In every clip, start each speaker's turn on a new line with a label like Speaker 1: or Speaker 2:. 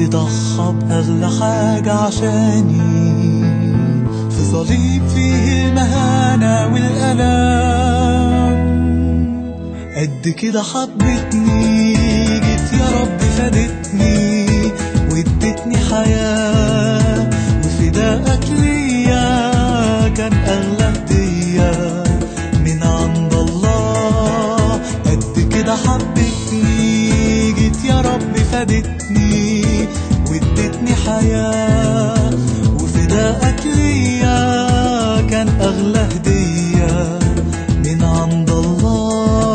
Speaker 1: ضحى بأغلى حاجة عشاني في صليب فيه المهانة والألم قد كده حبتني جيت يا رب فادتني وادتني حياة وفداءك ليا كان أغلى هدية من عند الله قد كده حبتني جيت يا رب فادتني وادتني حياة وفداءك ليا كان أغلى هدية من عند الله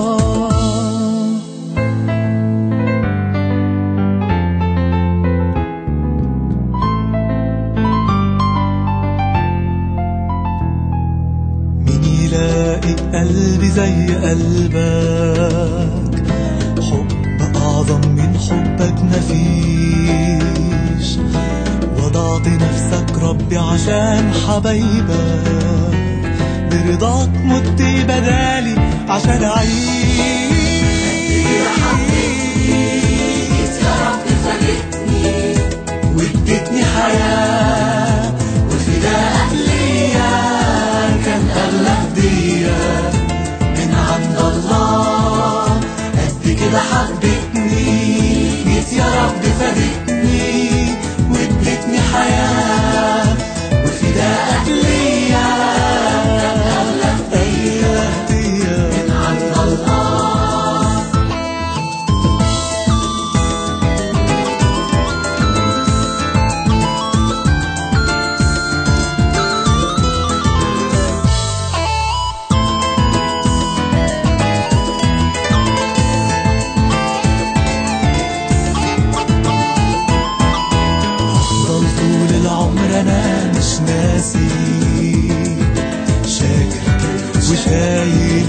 Speaker 1: مين يلاقي قلبي زي قلبك حب أعظم من حبك مفيش وضعت نفسك ربي عشان حبايبك برضاك مت بدالي عشان أعيش
Speaker 2: يا رب فادتني
Speaker 1: وادتني حياة وفداءك ليا كان أغلى هدية من عند الله قد كده حبتني جيت يا رب فادتني وادتني حياة وفداءك ليا كان أغلى هدية من عند الله أفضل طول العمر أنا مش ناسي شاكر وشايل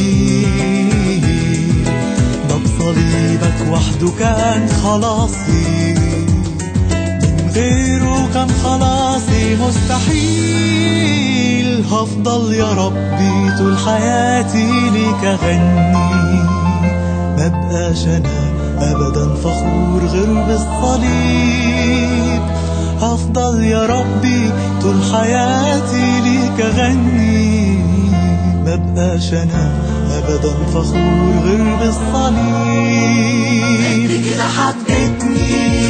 Speaker 1: الجميل ده بصليبك وحده كان خلاصي من غيره كان خلاصي مستحيل هفضل يا ربي طول حياتي ليك أغني مبقاش أنا أبدا فخور غير بالصليب هفضل يا ربي طول حياتي ليك أغني مبقاش أنا أبدا فخور غير بالصليب
Speaker 2: كده حبتني